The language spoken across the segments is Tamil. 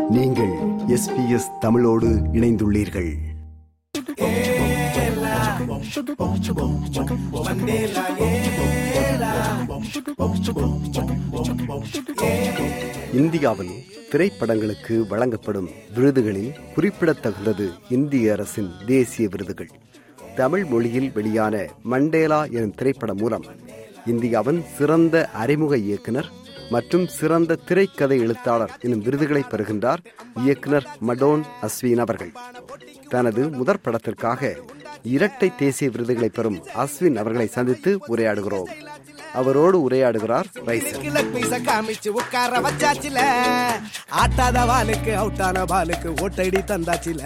நீங்கள் எஸ்பிஎஸ் தமிழோடு இணைந்துள்ளீர்கள் இந்தியாவில் திரைப்படங்களுக்கு வழங்கப்படும் விருதுகளில் குறிப்பிடத்தகுந்தது இந்திய அரசின் தேசிய விருதுகள் தமிழ் மொழியில் வெளியான மண்டேலா எனும் திரைப்படம் மூலம் இந்தியாவின் சிறந்த அறிமுக இயக்குனர் மற்றும் சிறந்த திரைக்கதை எழுத்தாளர் எனும் விருதுகளை பெறுகின்றார் இயக்குனர் மடோன் அஸ்வின் அவர்கள் தனது முதற் படத்திற்காக இரட்டை தேசிய விருதுகளை பெறும் அஸ்வின் அவர்களை சந்தித்து உரையாடுகிறோம் அவரோடு உரையாடுகிறார் ரைசர் கில பீச காமிச்சு உட்கார வச்சாச்சுல ஆட்டாத வாளுக்கு அவுட்டான பாலுக்கு ஓட்டடி தந்தாச்சுல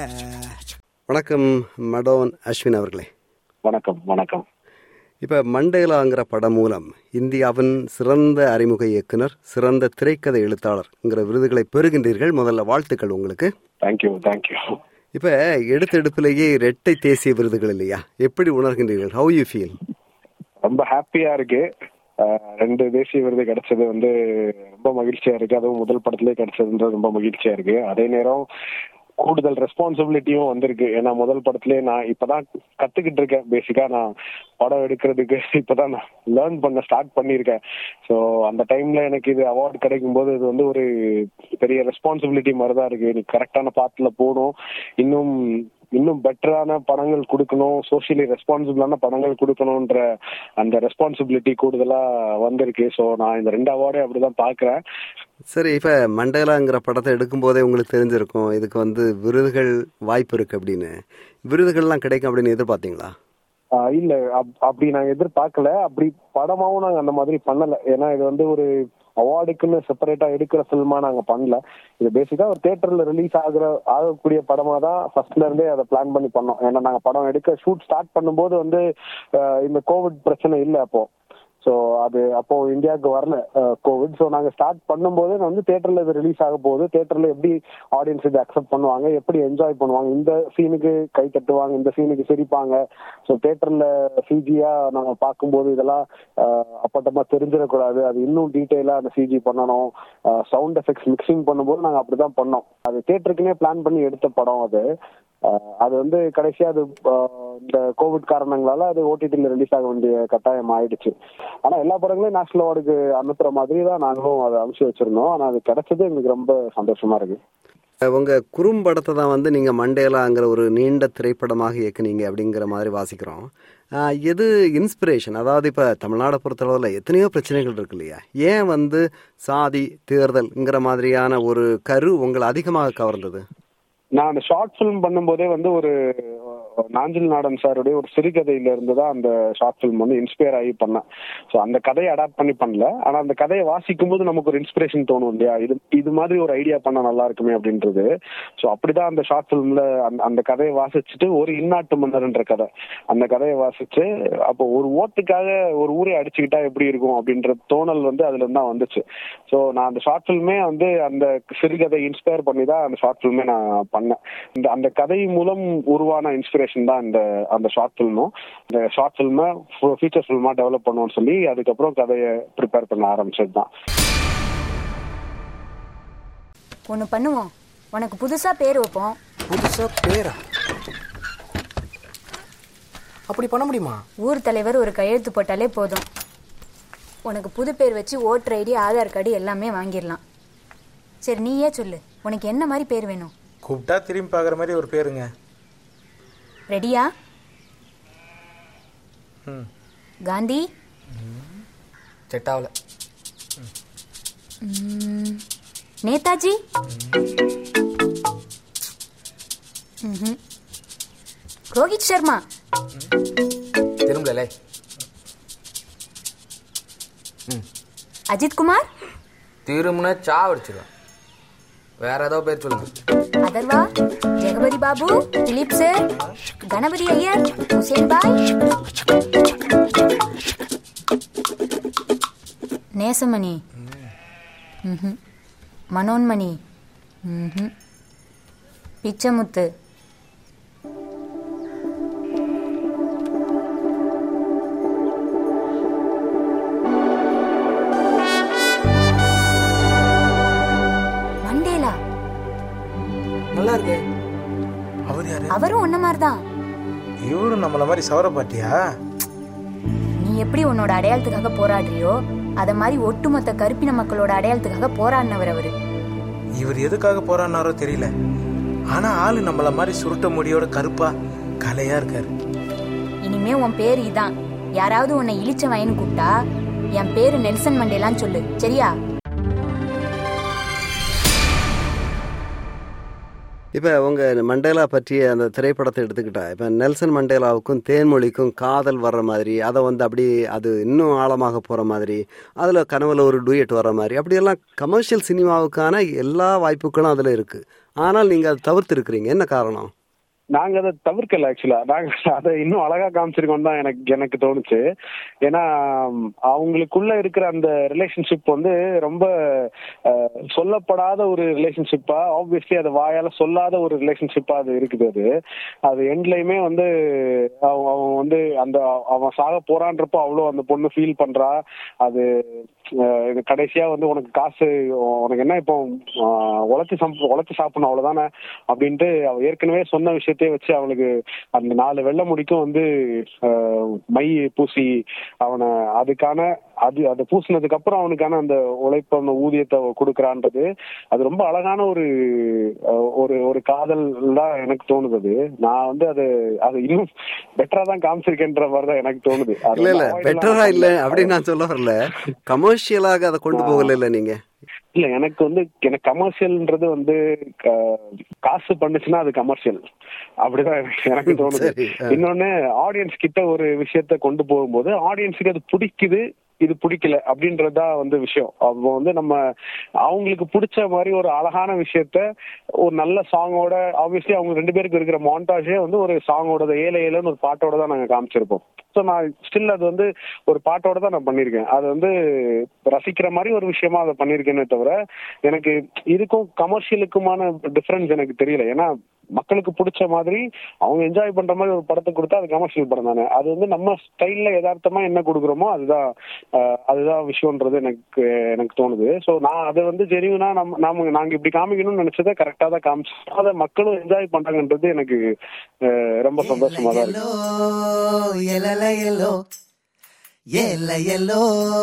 வணக்கம் மடோன் அஸ்வின் அவர்களே வணக்கம் வணக்கம் இப்ப மண்டேலாங்கிற படம் மூலம் இந்தியாவின் சிறந்த அறிமுக இயக்குனர் சிறந்த திரைக்கதை எழுத்தாளர்ங்கிற விருதுகளை பெறுகின்றீர்கள் முதல்ல வாழ்த்துக்கள் உங்களுக்கு தேங்க்யூ தேங்க்யூ இப்ப எடுத்த எடுப்பிலேயே இரட்டை தேசிய விருதுகள் இல்லையா எப்படி உணர்கின்றீர்கள் ஹவு யூ ஃபீல் ரொம்ப ஹாப்பியா இருக்கு அஹ், ரெண்டு தேசிய விருது கிடைச்சது வந்து ரொம்ப மகிழ்ச்சியா இருக்கு அதுவும் முதல் படத்திலே கிடைச்சதுன்றது ரொம்ப மகிழ்ச்சியா இருக்கு அதே நேரம் கூடுதல் ரெஸ்பான்சிபிலிட்டியும் வந்திருக்கு ஏன்னா முதல் படத்திலே நான் இப்பதான் கத்துக்கிட்டு இருக்கேன் பேசிக்கா நான் படம் எடுக்கிறதுக்கு இப்பதான் நான் லேர்ன் பண்ண ஸ்டார்ட் பண்ணியிருக்கேன் ஸோ அந்த டைம்ல எனக்கு இது அவார்டு கிடைக்கும் போது இது வந்து ஒரு பெரிய ரெஸ்பான்சிபிலிட்டி மாதிரி தான் இருக்கு நீ கரெக்டான பாத்துல போகணும் இன்னும் இன்னும் பெட்டரான படங்கள் கொடுக்கணும் சோஷியலி ரெஸ்பான்சிபிளான படங்கள் கொடுக்கணும்ன்ற அந்த ரெஸ்பான்சிபிலிட்டி கூடுதலா வந்திருக்கு ஸோ நான் இந்த ரெண்டு அவார்டே அப்படிதான் பாக்குறேன் சரி இப்ப மண்டேலாங்கிற படத்தை எடுக்கும் போதே உங்களுக்கு தெரிஞ்சிருக்கும் இதுக்கு வந்து விருதுகள் வாய்ப்பு இருக்கு அப்படின்னு விருதுகள்லாம் கிடைக்கும் அப்படின்னு எதிர்பார்த்தீங்களா ஆஹ் இல்ல அப்- அப்படி நான் எதிர்பார்க்கல அப்படி படமாவும் நாங்க அந்த மாதிரி பண்ணல ஏன்னா இது வந்து ஒரு அவார்டுக்குன்னு செப்பரேட்டா எடுக்கிற ஃபில்மா நாங்க பண்ணல இது பேசிக்கா ஒரு தியேட்டர்ல ரிலீஸ் ஆகுற ஆகக்கூடிய படமா தான் ஃபர்ஸ்ட்ல இருந்தே அதை பிளான் பண்ணி பண்ணோம் ஏன்னா நாங்க படம் எடுக்க ஷூட் ஸ்டார்ட் பண்ணும்போது வந்து ஆஹ் இந்த கோவிட் பிரச்சனை இல்லை அப்போ ஸோ அது அப்போ இந்தியாவுக்கு வரல கோவிட் ஸோ நாங்கள் ஸ்டார்ட் பண்ணும்போது வந்து தேட்டரில் இது ரிலீஸ் ஆக போகுது தேட்டரில் எப்படி ஆடியன்ஸ் இதை அக்செப்ட் பண்ணுவாங்க எப்படி என்ஜாய் பண்ணுவாங்க இந்த சீனுக்கு கை தட்டுவாங்க இந்த சீனுக்கு சிரிப்பாங்க ஸோ தேட்டரில் சிஜியா நம்ம பார்க்கும்போது இதெல்லாம் அஹ், அப்பட்டமா தெரிஞ்சிடக்கூடாது அது இன்னும் டீட்டெயிலாக அந்த சிஜி பண்ணணும் சவுண்ட் எஃபெக்ட்ஸ் மிக்சிங் பண்ணும்போது நாங்கள் அப்படி தான் பண்ணோம் அது தேட்டருக்குனே பிளான் பண்ணி எடுத்த படம் அது அஹ், அது வந்து கடைசியா அது அஹ், இந்த கோவிட் காரணங்களால அது ஓடிடியில் ரிலீஸ் ஆக வேண்டிய கட்டாயம் ஆயிடுச்சு ஆனா எல்லா படங்களையும் நேஷனல் அவார்டுக்கு அனுப்புற மாதிரி தான் நாங்களும் அதை அனுப்பிச்சு வச்சிருந்தோம் ஆனா அது கிடைச்சது எங்களுக்கு ரொம்ப சந்தோஷமா இருக்கு உங்க குறும்படத்தை தான் வந்து நீங்க மண்டேலாங்கிற ஒரு நீண்ட திரைப்படமாக இயக்குனீங்க அப்படிங்கிற மாதிரி வாசிக்கிறோம் ஆஹ் எது இன்ஸ்பிரேஷன் அதாவது இப்ப தமிழ்நாடை பொறுத்தளவுல எத்தனையோ பிரச்சனைகள் இருக்கு இல்லையா ஏன் வந்து சாதி தேர்தல்ங்கிற மாதிரியான ஒரு கரு உங்களை அதிகமாக கவர்ந்தது நான் அந்த ஷார்ட் ஃபிலிம் பண்ணும்போதே வந்து ஒரு அஹ், நாஞ்சில் நாடன் சாருடைய ஒரு சிறுகதையில இருந்து தான் அந்த ஷார்ட் ஃபிலிம் வந்து இன்ஸ்பயர் ஆகி பண்ணேன் ஸோ அந்த கதையை அடாப்ட் பண்ணி பண்ணல ஆனா அந்த கதையை வாசிக்கும் போது நமக்கு ஒரு இன்ஸ்பிரேஷன் தோணும் இல்லையா இது இது மாதிரி ஒரு ஐடியா பண்ணா நல்லா இருக்குமே அப்படின்றது ஸோ அப்படிதான் அந்த ஷார்ட் ஃபிலிம்ல அந்த அந்த கதையை வாசிச்சுட்டு ஒரு இன்னாட்டு மன்னர்ன்ற கதை அந்த கதையை வாசிச்சு அப்போ ஒரு ஓட்டுக்காக ஒரு ஊரே அடிச்சுக்கிட்டா எப்படி இருக்கும் அப்படின்ற தோணல் வந்து அதுல இருந்து தான் வந்துச்சு ஸோ நான் அந்த ஷார்ட் ஃபில்மே வந்து அந்த சிறுகதை இன்ஸ்பயர் பண்ணி தான் அந்த ஷார்ட் ஃபில்மே நான் பண்ணேன் இந்த அந்த கதை மூலம் உருவான இன்ஸ்பிரேஷன் தான் இந்த அந்த ஷார்ட் ஃபில்மும் இந்த ஷார்ட் ஃபில்மை ஃபீச்சர் ஃபில்மா டெவலப் பண்ணுவோம்னு சொல்லி அதுக்கப்புறம் கதையை ப்ரிப்பேர் பண்ண ஆரம்பிச்சது தான் ஒன்று பண்ணுவோம் உனக்கு புதுசாக பேர் வைப்போம் புதுசா பேரா அப்படி பண்ண முடியுமா ஊர் தலைவர் ஒரு கையெழுத்து போட்டாலே போதும் உனக்கு புது பேர் வச்சு ஓட்டர் ஐடி ஆதார் கார்டு எல்லாமே வாங்கிடலாம் சரி நீயே சொல்லு உனக்கு என்ன மாதிரி பேர் வேணும் கூப்பிட்டா திரும்பி பார்க்குற மாதிரி ஒரு பேருங்க ரெடியா ம் காந்தி செட் ஆகல ம், நேதாஜி ம்ஹும். ரோஹித் சர்மா திரும்பல அஜித் குமார் திரும்பினா சா அடிச்சிடும் வேற ஏதோ பேர் சொல்லுங்க அதர்வா ஜெகபதி பாபு திலீப் சார் கணபதி ஐயர் ஹுசேன் பாய் நேசமணி ம்ஹும். மனோன்மணி ம்ஹும். பிச்சமுத்து நல்லா இருக்கு அவர் யாரு அவரும் உன்ன மாதிரி தான் இவரும் நம்மள மாதிரி சவர பாட்டியா நீ எப்படி உன்னோட அடையாளத்துக்காக போராடுறியோ அத மாதிரி ஒட்டுமொத்த கருப்பின மக்களோட அடையாளத்துக்காக போராடினவர் அவரு இவர் எதுக்காக போறான்னாரோ தெரியல ஆனா ஆளு நம்மள மாதிரி சுருட்ட முடியோட கருப்பா கலையா இருக்காரு இனிமே உன் பேர் இதான் யாராவது உன்னை இழிச்ச வயனு கூப்பிட்டா என் பேரு நெல்சன் மண்டேலான்னு சொல்லு சரியா இப்போ உங்கள் மண்டேலா பற்றிய அந்த திரைப்படத்தை எடுத்துக்கிட்டா இப்போ நெல்சன் மண்டேலாவுக்கும் தேன்மொழிக்கும் காதல் வர்ற மாதிரி அதை வந்து அப்படி அது இன்னும் ஆழமாக போகிற மாதிரி அதில் கனவுல ஒரு டூயட் வர்ற மாதிரி அப்படியெல்லாம் கமர்ஷியல் சினிமாவுக்கான எல்லா வாய்ப்புகளும் அதில் இருக்குது ஆனால் நீங்கள் அதை தவிர்த்து இருக்கிறீங்க என்ன காரணம் நாங்க அதை தவிர்க்கல ஆக்சுவலா நாங்க அதை இன்னும் அழகா காமிச்சிருக்கோம் தான் எனக்கு எனக்கு தோணுச்சு ஏன்னா ம், அவங்களுக்குள்ள இருக்கிற அந்த ரிலேஷன்ஷிப் வந்து ரொம்ப அஹ், சொல்லப்படாத ஒரு ரிலேஷன்ஷிப்பா ஆப்வியஸ்லி அது வாயால சொல்லாத ஒரு ரிலேஷன்ஷிப்பா அது இருக்குது அது அது எண்ட்லயுமே வந்து அவன் அவன் வந்து அந்த அவன் சாக போறான்றப்போ அவ்வளோ அந்த பொண்ணு ஃபீல் பண்றா அது அஹ், இது கடைசியா வந்து உனக்கு காசு உனக்கு என்ன இப்போ அஹ், உழைச்சு சம்ப உழைச்சு சாப்பிடணும் அவ்வளவுதானே அப்படின்ட்டு அவ ஏற்கனவே சொன்ன விஷயத்தையே வச்சு அவனுக்கு அந்த நாலு வெள்ளை முடிக்கும் வந்து அஹ், மை பூசி அவனை அதுக்கான அது அதை பூசினதுக்கு அப்புறம் அவனுக்கான அந்த உழைப்பு அந்த ஊதியத்தை கொடுக்கறான்றது அது ரொம்ப அழகான ஒரு அஹ், ஒரு ஒரு காதல் தான் எனக்கு தோணுது அது நான் வந்து அது அது இன்னும் பெட்டரா தான் காமிச்சிருக்கேன்ற மாதிரி தான் எனக்கு தோணுது அது இல்லை இல்லை வந்து avoid பெட்டரா எல்லாம் இல்லை பண்ணல. அப்படின்னு நான் சொல்ல வரல கமர்ஷியலாக அதை கொண்டு போகல இல்லை நீங்கள் இல்ல எனக்கு வந்து எனக்கு கமர்ஷியல்ன்றது வந்து க- காசு பண்ணுச்சுன்னா அது கமர்ஷியல் அப்படிதான் எனக்கு- எனக்கு தோணுது சரி, ஆ. இன்னொன்னு ஆடியன்ஸ் கிட்ட ஒரு விஷயத்த கொண்டு போகும்போது ஆடியன்ஸுக்கு அது பிடிக்குது இது பிடிக்கல அப்படின்றதுதான் வந்து விஷயம் அப்போ வந்து நம்ம அவங்களுக்கு பிடிச்ச மாதிரி ஒரு அழகான விஷயத்த ஒரு நல்ல சாங்கோட ஆப்வியஸ்லி அவங்க ரெண்டு பேருக்கு இருக்கிற மாண்டாஜே வந்து ஒரு சாங்கோட ஏழை ஏழைன்னு ஒரு பாட்டோட தான் நாங்க காமிச்சிருப்போம் ஸோ நான் ஸ்டில் அது வந்து ஒரு பாட்டோட தான் நான் பண்ணியிருக்கேன் அது வந்து ரசிக்கிற மாதிரி ஒரு விஷயமா அதை பண்ணியிருக்கேனே தவிர எனக்கு இதுக்கும் கமர்ஷியலுக்குமான டிஃபரன்ஸ் எனக்கு தெரியல ஏன்னா மக்களுக்கு பிடிச்ச மாதிரி அவங்க என்ஜாய் பண்ற மாதிரி ஒரு படத்தை கொடுத்தா அது கமர்ஷியல் படம் தானே அது வந்து நம்ம ஸ்டைல்ல யதார்த்தமா என்ன கொடுக்குறோமோ அதுதான் அஹ், அதுதான் விஷயம்ன்றது எனக்கு எனக்கு தோணுது ஸோ நான் அதை வந்து ஜெனியூனா நம்ம நாம நாங்க இப்படி காமிக்கணும்னு நினைச்சதை கரெக்டா தான் காமிச்சோம் அதை மக்களும் என்ஜாய் பண்றாங்கன்றது எனக்கு அஹ், ரொம்ப சந்தோஷமா தான் இருக்கு எலல எல்லோ எல்ல எல்லோ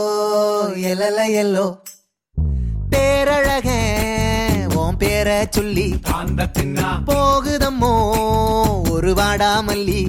எலல எல்லோ பேரழக உன் பேரை சொல்லி போகுதம்மோ ஒரு வாடாமல்லி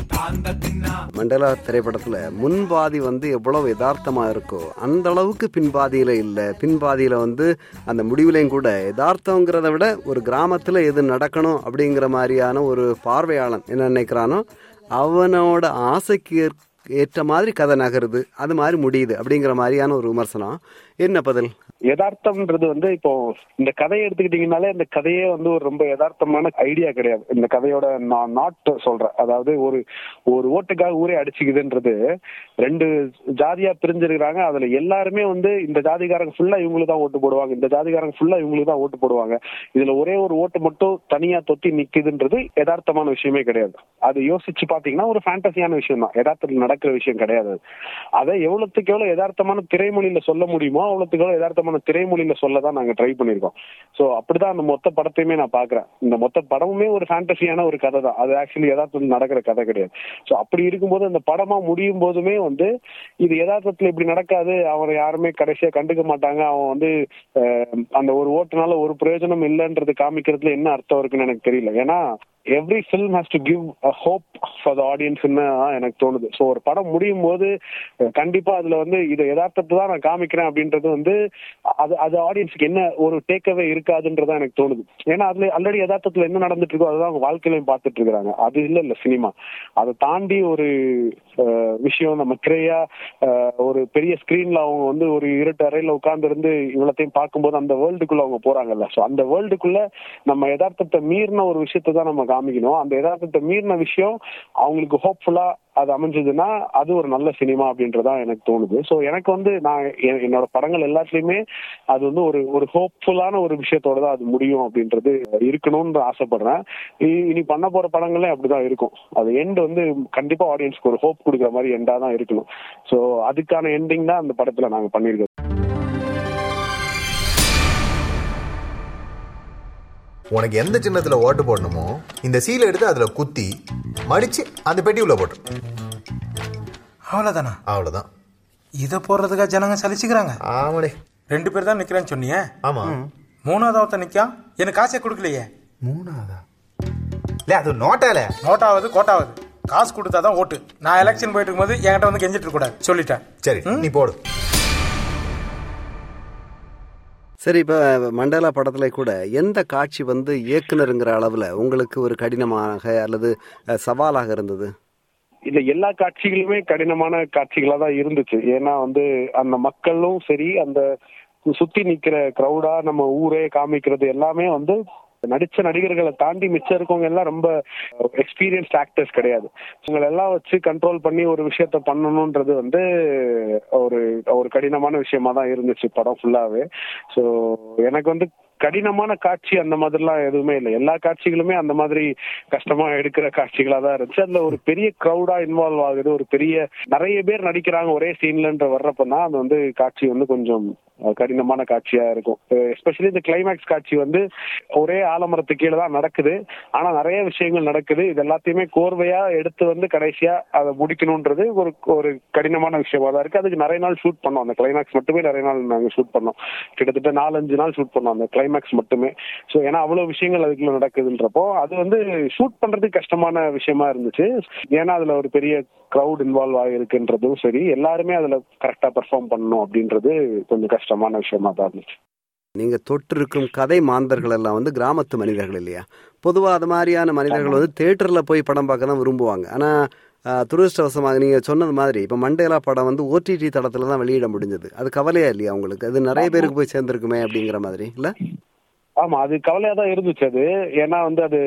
மண்டேலா திரைப்படத்துல முன்பாதி வந்து எவ்வளவு யதார்த்தமா இருக்கோ அந்த அளவுக்கு பின்பாதியில இல்ல பின்பாதியில வந்து அந்த முடிவுலையும் கூட யதார்த்தங்கிறத விட ஒரு கிராமத்துல எது நடக்கணும் அப்படிங்கிற மாதிரியான ஒரு பார்வையாளன் என்ன நினைக்கிறானோ அவனோட ஆசைக்கு ஏற்- ஏற்ற மாதிரி கதை நகருது அது மாதிரி முடியுது அப்படிங்கிற மாதிரியான ஒரு விமர்சனம் என்ன பதில் யதார்த்தம்ன்றது வந்து இப்போ இந்த கதையை எடுத்துக்கிட்டீங்கனாலே இந்த கதையே வந்து ஒரு ரொம்ப யதார்த்தமான ஐடியா கிடையாது இந்த கதையோட நான் நாட் சொல்றேன் அதாவது ஒரு ஒரு ஓட்டுக்காக ஊரே அடிச்சுக்குதுன்றது ரெண்டு ஜாதியா பிரிஞ்சிருக்கிறாங்க அதுல எல்லாருமே வந்து இந்த ஜாதிகாரங்க ஃபுல்லா இவங்களுக்கு தான் ஓட்டு போடுவாங்க இந்த ஜாதிகாரங்க ஃபுல்லா இவங்களுக்கு தான் ஓட்டு போடுவாங்க இதுல ஒரே ஒரு ஓட்டு மட்டும் தனியா தொத்தி நிக்குதுன்றது யதார்த்தமான விஷயமே கிடையாது அது யோசிச்சு பாத்தீங்கன்னா ஒரு ஃபேண்டசியான விஷயம் தான் யதார்த்தத்தில் நடக்கிற விஷயம் கிடையாது அது. அதை எவ்வளவுக்கு எவ்வளவு யதார்த்தமான திரைமொழியில சொல்ல முடியுமோ அவ்வளவுக்கு எவ்வளவு யதார்த்தமான திரைமொழியில சொல்ல தான் நாங்க ட்ரை பண்ணிருக்கோம் சோ அப்படிதான் அந்த மொத்த படத்தையுமே நான் பாக்குறேன் இந்த மொத்த படமுமே ஒரு ஃபேண்டசியான ஒரு கதை தான் அது ஆக்சுவலி யதார்த்தத்தில் நடக்கிற கதை கிடையாது சோ அப்படி இருக்கும்போது அந்த படமா முடியும் போதுமே வந்து இது யதார்த்தத்துல இப்படி நடக்காது அவனை யாருமே கடைசியா கண்டுக்க மாட்டாங்க அவன் வந்து அஹ், அந்த ஒரு ஓட்டுனால ஒரு பிரயோஜனம் இல்லைன்றது காமிக்கிறதுல என்ன அர்த்தம் இருக்குன்னு எனக்கு தெரியல ஏன்னா every film has to give a hope for the ஆடியன்ஸ்னு எனக்கு தோணுது ஸோ ஒரு படம் முடியும் போது அஹ், கண்டிப்பா அதுல வந்து இதை யதார்த்தத்தை தான் நான் காமிக்கிறேன் அப்படின்றது வந்து அது அது ஆடியன்ஸ்க்கு என்ன ஒரு டேக்அவே இருக்காதுன்றதா எனக்கு தோணுது ஏன்னா அதுல ஆல்ரெடி யதார்த்தத்துல என்ன நடந்துட்டு இருக்கோ அதுதான் அவங்க வாழ்க்கையிலையும் பார்த்துட்டு இருக்காங்க அது இல்ல இல்ல சினிமா அதை தாண்டி ஒரு அஹ், விஷயம் நம்ம கிரையா ஒரு பெரிய ஸ்கிரீன்ல அவங்க வந்து ஒரு இருட்டு அறையில உட்கார்ந்து இருந்து இவ்வளத்தையும் பார்க்கும்போது அந்த வேர்ல்டுக்குள்ள அவங்க போறாங்கல்ல ஸோ அந்த வேர்ல்டுக்குள்ள நம்ம யதார்த்தத்தை மீறின ஒரு விஷயத்தை தான் நம்ம காமிக்கணும் அந்த யதார்த்தத்தை மீறின விஷயம் அவங்களுக்கு ஹோப்ஃபுல்லா அது அமைஞ்சதுன்னா அது ஒரு நல்ல சினிமா அப்படின்றதா எனக்கு தோணுது ஸோ எனக்கு வந்து நான் எ- என்னோட படங்கள் எல்லாத்துலயுமே அது வந்து ஒரு ஒரு ஹோப்ஃபுல்லான ஒரு விஷயத்தோட தான் அது முடியும் அப்படின்றது இருக்கணும்னு ஆசைப்படுறேன் இ- இனி பண்ண போற படங்களே அப்படிதான் இருக்கும் அது எண்ட் வந்து கண்டிப்பா ஆடியன்ஸ்க்கு ஒரு ஹோப் கொடுக்குற மாதிரி எண்டா தான் இருக்கணும் ஸோ அதுக்கான எண்டிங் தான் அந்த படத்துல நாங்க பண்ணிருக்கோம் உனக்கு எந்த சின்னத்துல ஓட்டு போடணுமோ இந்த சீலை எடுத்து அதுல குத்தி மடிச்சு அந்த பெட்டி உள்ள போட்டு அவ்வளோதானா அவ்வளவுதான் இதை போடுறதுக்கா ஜனங்க சலிச்சுக்கிறாங்க ஆமாடே ரெண்டு பேர் தான் நிக்கிறேன்னு சொன்னியே ஆமா மூணாவது ஒருத்தன் நிக்கான் எனக்கு காசே கொடுக்கலையே மூணாவதா இல்ல அது நோட்டால நோட்டாவது கோட்டாவது காசு கொடுத்தாதான் ஓட்டு நான் எலெக்ஷன் போயிட்டு இருக்கும்போது என்கிட்ட வந்து கெஞ்சிட்டு இருக்க கூடாது சொல்லிட்டேன் சரி நீ போடு சரி இப்போ மண்டேலா படத்தில் கூட எந்த காட்சி வந்து இயக்குனருங்கிற அளவில் உங்களுக்கு ஒரு கடினமாக அல்லது அஹ், சவாலாக இருந்தது இல்ல எல்லா காட்சிகளுமே கடினமான காட்சிகளா தான் இருந்துச்சு ஏன்னா வந்து அந்த மக்களும் சரி அந்த சுத்தி நிக்கிற கிரௌடா நம்ம ஊரே காமிக்கிறது எல்லாமே வந்து நடிச்ச நடிகர்களை தாண்டி மிச்சம் இருக்கவங்க எல்லாம் ரொம்ப எக்ஸ்பீரியன்ஸ்ட் ஆக்டர்ஸ் கிடையாது இவங்களை எல்லாம் வச்சு கண்ட்ரோல் பண்ணி ஒரு விஷயத்த பண்ணணும்ன்றது வந்து ஒரு ஒரு கடினமான விஷயமா தான் இருந்துச்சு படம் ஃபுல்லாவே ஸோ எனக்கு வந்து கடினமான காட்சி அந்த மாதிரிலாம் எதுவுமே இல்லை எல்லா காட்சிகளுமே அந்த மாதிரி கஷ்டமா எடுக்கிற காட்சிகளா தான் இருந்துச்சு அதுல ஒரு பெரிய க்ரௌடா இன்வால்வ் ஆகுது ஒரு பெரிய நிறைய பேர் நடிக்கிறாங்க ஒரே சீன்லன்ற வர்றப்பதான் அது வந்து காட்சி வந்து கொஞ்சம் அஹ், கடினமான காட்சியா இருக்கும் எஸ்பெஷலி இந்த கிளைமேக்ஸ் காட்சி வந்து ஒரே ஆலமரத்து கீழே தான் நடக்குது ஆனா நிறைய விஷயங்கள் நடக்குது இது எல்லாத்தையுமே கோர்வையா எடுத்து வந்து கடைசியா அதை முடிக்கணும்ன்றது ஒரு ஒரு கடினமான விஷயமா தான் இருக்கு அதுக்கு நிறைய நாள் ஷூட் பண்ணோம் அந்த கிளைமேக்ஸ் மட்டுமே நிறைய நாள் நாங்க ஷூட் பண்ணோம் கிட்டத்தட்ட நாலஞ்சு நாள் ஷூட் பண்ணோம் அந்த கிளைமேக்ஸ் மட்டுமே ஸோ ஏன்னா அவ்வளவு விஷயங்கள் அதுக்குள்ள நடக்குதுன்றப்போ அது வந்து ஷூட் பண்றதுக்கு கஷ்டமான விஷயமா இருந்துச்சு ஏன்னா அதுல ஒரு பெரிய க்ரௌட் இன்வால்வ் ஆகிருக்குன்றதும் சரி எல்லாருமே அதுல கரெக்டா பெர்ஃபார்ம் பண்ணணும் அப்படின்றது கொஞ்சம் கஷ்டமான விஷயமா தான் இருந்துச்சு நீங்க தொட்டிருக்கும் கதை மாந்தர்கள் எல்லாம் வந்து கிராமத்து மனிதர்கள் இல்லையா பொதுவாக அது மாதிரியான மனிதர்கள் வந்து தேட்டரில் போய் படம் பார்க்க தான் விரும்புவாங்க ஆனால் துரதிருஷ்டவசமாக நீங்கள் சொன்னது மாதிரி இப்போ மண்டேலா படம் வந்து ஓடிடி தளத்தில் தான் வெளியிட முடிஞ்சது அது கவலையா இல்லையா உங்களுக்கு அது நிறைய பேருக்கு போய் சேர்ந்துருக்குமே அப்படிங்கிற மாதிரி இல்லை ஆமா அது கவலையா தான் இருந்துச்சு அது ஏன்னா வந்து அது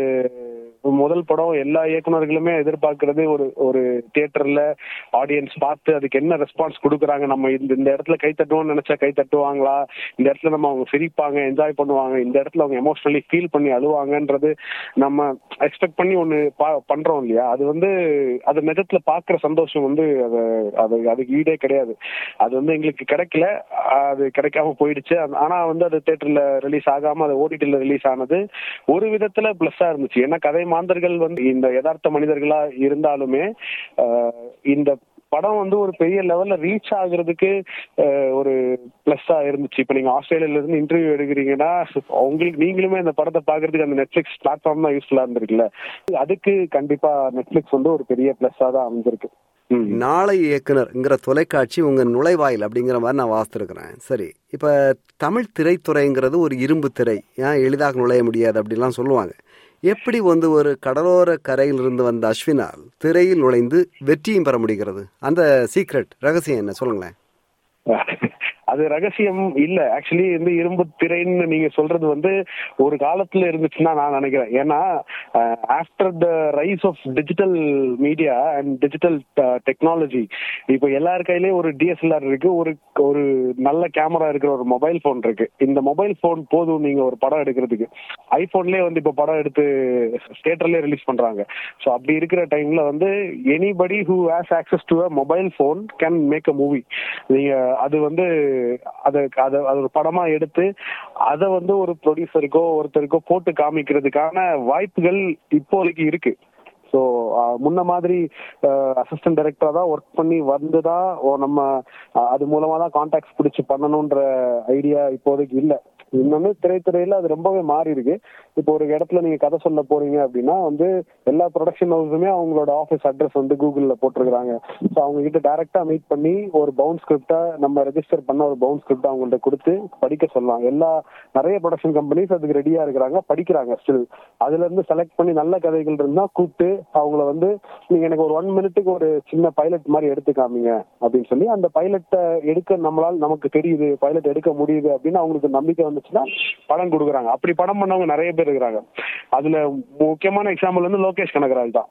முதல் படம் எல்லா இயக்குனர்களுமே எதிர்பார்க்கறது ஒரு ஒரு தியேட்டர்ல ஆடியன்ஸ் பார்த்து அதுக்கு என்ன ரெஸ்பான்ஸ் கொடுக்குறாங்க நம்ம இந்த இந்த இடத்துல கை தட்டுவோம்னு நினைச்சா கை தட்டுவாங்களா இந்த இடத்துல நம்ம அவங்க சிரிப்பாங்க என்ஜாய் பண்ணுவாங்க இந்த இடத்துல அவங்க எமோஷனலி ஃபீல் பண்ணி அழுவாங்கன்றது நம்ம எக்ஸ்பெக்ட் பண்ணி ஒண்ணு பா- பண்றோம் இல்லையா அது வந்து அது நிஜத்துல பாக்குற சந்தோஷம் வந்து அது அது அதுக்கு ஈடே கிடையாது அது வந்து எங்களுக்கு கிடைக்கல அது கிடைக்காம போயிடுச்சு ஆனா- ஆனா வந்து அது தியேட்டர்ல ரிலீஸ் ஆகாம அது ஓடிடில ரிலீஸ் ஆனது ஒரு விதத்துல பிளஸ்ஸா இருந்துச்சு ஏன்னா கதை மாந்தர்கள் வந்து இந்த யதார்த்த மனிதர்களா இருந்தாலுமே ஆஹ், இந்த படம் வந்து ஒரு பெரிய லெவல்ல ரீச் ஆகுறதுக்கு ஆஹ், ஒரு பிளஸ்ஸா இருந்துச்சு இப்ப நீங்க ஆஸ்திரேலியால இருந்து இன்டர்வியூ எடுக்கிறீங்கன்னா உங்களுக்கு நீங்களுமே அந்த படத்தை பாக்குறதுக்கு அந்த நெட்ஃபிளிக்ஸ் பிளாட்ஃபார்ம் தான் யூஸ்ஃபுல்லா இருந்திருக்குல்ல அதுக்கு கண்டிப்பா நெட்ஃபிளிக்ஸ் வந்து ஒரு பெரிய பிளஸ்ஸா தான் அமைஞ்சிருக்கு ம். நாளை இயக்குனர்ங்கிற தொலைக்காட்சி உங்க நுழைவாயில் அப்படிங்கிற மாதிரி நான் வாசித்திருக்கிறேன் சரி இப்ப தமிழ் திரைத்துறைங்கிறது ஒரு இரும்பு திரை ஏன் எளிதாக நுழைய முடியாது அப்படிலாம் சொல்லுவாங்க எப்படி வந்து ஒரு கடலோர கரையிலிருந்து வந்த அஸ்வினால் திரையில் நுழைந்து வெற்றியும் பெற முடிகிறது அந்த சீக்ரெட் ரகசியம் என்ன சொல்லுங்களேன் அது ரகசியம் இல்ல ஆக்சுவலி வந்து இரும்பு திரைன்னு நீங்க சொல்றது வந்து ஒரு காலத்துல இருந்துச்சுன்னா நான் நினைக்கிறேன் ஏன்னா after the rise of digital media and digital technology இப்போ எல்லார் கையிலயும் ஒரு டிஎஸ்எல்ஆர் இருக்கு ஒரு ஒரு நல்ல கேமரா இருக்கிற ஒரு மொபைல் போன் இருக்கு இந்த மொபைல் போன் போதும் நீங்க ஒரு படம் எடுக்கிறதுக்கு ஐபோன்லயே வந்து இப்போ படம் எடுத்து தியேட்டர்லயே ரிலீஸ் பண்றாங்க ஸோ அப்படி இருக்கிற டைம்ல வந்து anybody who has access to a mobile phone can make a movie நீங்க அது வந்து அதை அதை அது ஒரு படமா எடுத்து அதை வந்து ஒரு ப்ரொடியூசருக்கோ ஒருத்தருக்கோ போட்டு காமிக்கிறதுக்கான வாய்ப்புகள் இப்போதைக்கு இருக்கு ஸோ முன்ன மாதிரி அசிஸ்டன்ட் டைரக்டரா தான் ஒர்க் பண்ணி வந்து தான் ஓ நம்ம அஹ், அது மூலமா தான் கான்டாக்ட்ஸ் பிடிச்சி பண்ணணுன்ற ஐடியா இப்போதைக்கு இல்லை இன்னொன்னு திரைத்துறையில அது ரொம்பவே மாறி இருக்கு இப்போ ஒரு இடத்துல நீங்க கதை சொல்ல போறீங்க அப்படின்னா வந்து எல்லா ப்ரொடக்ஷன் ஹவுஸுமே அவங்களோட ஆஃபீஸ் அட்ரஸ் வந்து கூகுள்ல போட்டிருக்காங்க ஸோ அவங்க கிட்ட டைரக்டா மீட் பண்ணி ஒரு பவுன் ஸ்கிரிப்டா நம்ம ரெஜிஸ்டர் பண்ண ஒரு பவுன் ஸ்கிரிப்ட் அவங்கள்ட்ட கொடுத்து படிக்க சொல்லலாம் எல்லா நிறைய ப்ரொடக்ஷன் கம்பெனிஸ் அதுக்கு ரெடியா இருக்கிறாங்க படிக்கிறாங்க ஸ்டில் அதுல இருந்து செலக்ட் பண்ணி நல்ல கதைகள் இருந்தா கூப்பிட்டு அவங்கள வந்து நீங்க எனக்கு ஒரு ஒன் மினிட்டுக்கு ஒரு சின்ன பைலட் மாதிரி எடுத்து காமிங்க அப்படின்னு சொல்லி அந்த பைலட்டை எடுக்க நம்மளால நமக்கு தெரியுது பைலட் எடுக்க முடியுது அப்படின்னு அவங்களுக்கு நம்பிக்கை வந்துச்சுன்னா படம் கொடுக்குறாங்க அப்படி படம் பண்ணவங்க நிறைய பேர் இருக்கிறாங்க அதுல முக்கியமான எக்ஸாம்பிள் வந்து லோகேஷ் கனகராஜ் தான்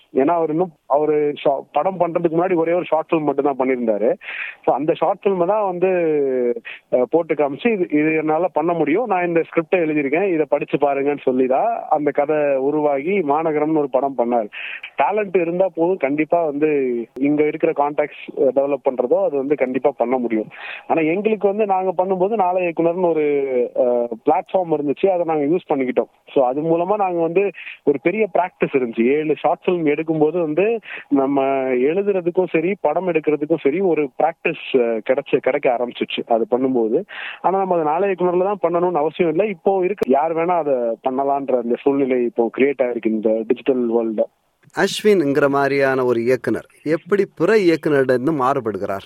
ஏன்னா அவர் இன்னும் அவரு short- படம் பண்றதுக்கு முன்னாடி ஒரே ஒரு ஷார்ட் ஃபிலிம் மட்டும் தான் பண்ணியிருந்தாரு ஸோ அந்த ஷார்ட் ஃபில்ம் தான் வந்து அஹ், போட்டு காமிச்சு இது இது என்னால பண்ண முடியும் நான் இந்த ஸ்கிரிப்டை எழுதியிருக்கேன் இதை படிச்சு பாருங்கன்னு சொல்லி தான் அந்த கதை உருவாகி மாநகரம்னு ஒரு படம் பண்ணார் டேலண்ட் இருந்தா போதும் கண்டிப்பா வந்து இங்க இருக்கிற கான்டாக்ட்ஸ் டெவலப் பண்றதோ அது வந்து கண்டிப்பா பண்ண முடியும் ஆனா எங்களுக்கு வந்து நாங்க பண்ணும்போது நாளை இயக்குனர்னு ஒரு பிளாட்ஃபார்ம் இருந்துச்சு அதை நாங்க யூஸ் பண்ணிக்கிட்டோம் ஸோ அது மூலமா நாங்க வந்து ஒரு பெரிய பிராக்டிஸ் இருந்துச்சு ஏழு ஷார்ட் ஃபிலிம் எடுக்கும்போது வந்து நம்ம எழுதுறதுக்கும் சரி படம் எடுக்கிறதுக்கும் சரி ஒரு பிராக்டிஸ் கிடைச்சு கிடைக்க ஆரம்பிச்சிச்சு அது பண்ணும்போது ஆனா நம்ம அதை நாளை இயக்குனர்ல தான் பண்ணணும்னு அவசியம் இல்லை இப்போ இருக்கு யார் வேணா அதை பண்ணலான்ற அந்த சூழ்நிலை இப்போ கிரியேட் ஆயிருக்கு இந்த டிஜிட்டல் வேர்ல்டு அஸ்வின்ங்கிற மாதிரியான ஒரு இயக்குனர் எப்படி பிற இயக்குனரிடம் மாறுபடுகிறார்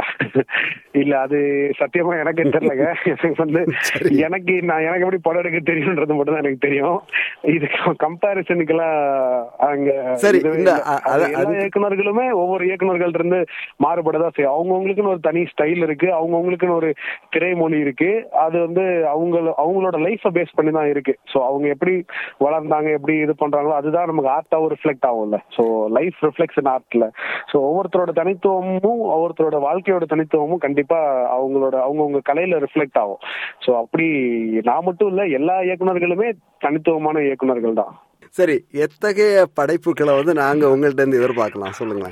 இல்ல அது சத்தியமா எனக்கு தெரியலங்க எனக்கு வந்து எனக்கு நான் எனக்கு எப்படி படம் எடுக்க தெரியும்ன்றது மட்டும் தான் எனக்கு தெரியும் இது கம்பாரிசனுக்கெல்லாம் அங்க சரி, இதுவே இந்த இல்ல. அ- அது அது- எல்லா அது- இயக்குனர்களுமே ஒவ்வொரு இயக்குனர்கள் இருந்து மாறுபடதான் செய்யும் அவங்கவுங்களுக்குன்னு ஒரு தனி ஸ்டைல் இருக்கு அவங்கவுங்களுக்குன்னு ஒரு திரைமொழி இருக்கு அது வந்து அவங்க அவங்களோட லைஃப பேஸ் பண்ணி தான் இருக்கு சோ அவங்க எப்படி வளர்ந்தாங்க எப்படி இது பண்றாங்களோ அதுதான் நமக்கு ஆர்ட்டாவும் ரிஃப்ளெக்ட் ஆகும்ல சோ லைஃப் ரிஃப்ளெக்ஷன் ஆர்ட்ல சோ ஒவ்வொருத்தரோட தனித்துவமும் ஒவ்வொருத்தரோட வாழ்க்கையோட தனித்துவமும் கண்டிப்பா அவங்களோட அவங்கவுங்க கலையில ரிஃப்ளெக்ட் ஆகும் சோ அப்படி நான் மட்டும் இல்ல எல்லா இயக்குனர்களுமே தனித்துவமான இயக்குனர்கள் தான் சரி எத்தகைய படைப்புகளை வந்து நாங்க உங்கள்ட்ட இருந்து எதிர்பார்க்கலாம் சொல்லுங்களேன்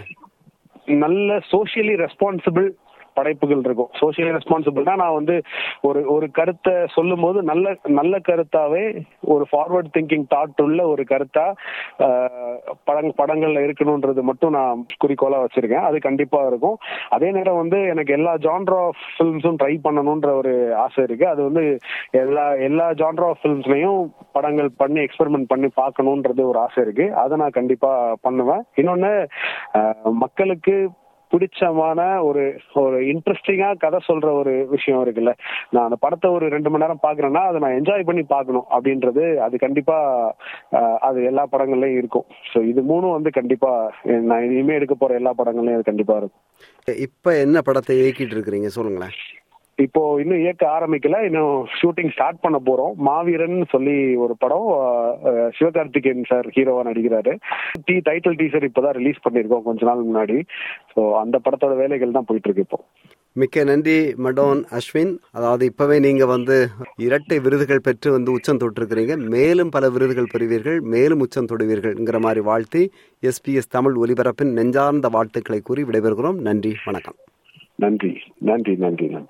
நல்ல சோஷியலி ரெஸ்பான்சிபிள் படைப்புகள் இருக்கும் சோஷியலி ரெஸ்பான்சிபிள்னா நான் வந்து ஒரு ஒரு கருத்தை சொல்லும் போது நல்ல நல்ல கருத்தாவே ஒரு ஃபார்வர்ட் திங்கிங் தாட் உள்ள ஒரு கருத்தா ஆஹ், படங் படங்கள்ல இருக்கணும்ன்றது மட்டும் நான் குறிக்கோளா வச்சிருக்கேன் அது கண்டிப்பா இருக்கும் அதே நேரம் வந்து எனக்கு எல்லா ஜான்ரா ஆஃப் ஃபிலிம்ஸும் ட்ரை பண்ணணும்ன்ற ஒரு ஆசை இருக்கு அது வந்து எல்லா எல்லா ஜான்ரா ஆஃப் ஃபிலிம்ஸ்லயும் படங்கள் பண்ணி எக்ஸ்பெரிமெண்ட் பண்ணி பார்க்கணுன்றது ஒரு ஆசை இருக்கு அதை நான் கண்டிப்பா பண்ணுவேன் இன்னொன்னு ஆஹ், மக்களுக்கு பிடிச்சமான ஒரு ஒரு இன்ட்ரெஸ்டிங்கா கதை சொல்ற ஒரு விஷயம் இருக்குல்ல நான் அந்த படத்தை ஒரு ரெண்டு மணி நேரம் பாக்குறேன்னா அதை நான் என்ஜாய் பண்ணி பார்க்கணும் அப்படின்றது அது கண்டிப்பா ஆஹ், அது எல்லா படங்கள்லயும் இருக்கும் ஸோ இது மூணும் வந்து கண்டிப்பா நான் இனிமே எடுக்க போற எல்லா படங்கள்லயும் அது கண்டிப்பா இருக்கும் இப்ப என்ன படத்தை இயக்கிட்டு இருக்கிறீங்க சொல்லுங்களேன் இப்போ இன்னும் இயக்க ஆரம்பிக்கல இன்னும் ஷூட்டிங் ஸ்டார்ட் பண்ண போறோம் மாவீரன் சொல்லி ஒரு படம் அஹ், அஹ், சிவகார்த்திகேயன் சார் ஹீரோவா நடிக்கிறாரு டி டைட்டில் டீசர் இப்பதான் ரிலீஸ் பண்ணிருக்கோம் கொஞ்ச நாள் முன்னாடி ஸோ அந்த படத்தோட வேலைகள் தான் போயிட்டு இருக்கு இப்போ மிக்க நன்றி மடோன் அஸ்வின் அதாவது இப்பவே நீங்க வந்து இரட்டை விருதுகள் பெற்று வந்து உச்சம் தொட்டிருக்கிறீங்க மேலும் பல விருதுகள் பெறுவீர்கள் மேலும் உச்சம் தொடுவீர்கள்ங்கிற மாதிரி வாழ்த்தி எஸ்பிஎஸ் தமிழ் ஒலிபரப்பின் நெஞ்சார்ந்த வாழ்த்துக்களை கூறி விடைபெறுகிறோம் நன்றி வணக்கம் நன்றி நன்றி நன்றி நன்றி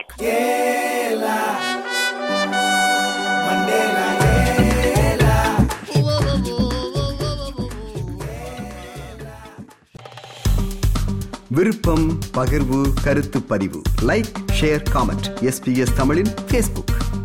விருப்பம் பகிர்வு கருத்து பதிவு லைக் ஷேர் காமெண்ட் எஸ்பிஎஸ் தமிழின் ஃபேஸ்புக்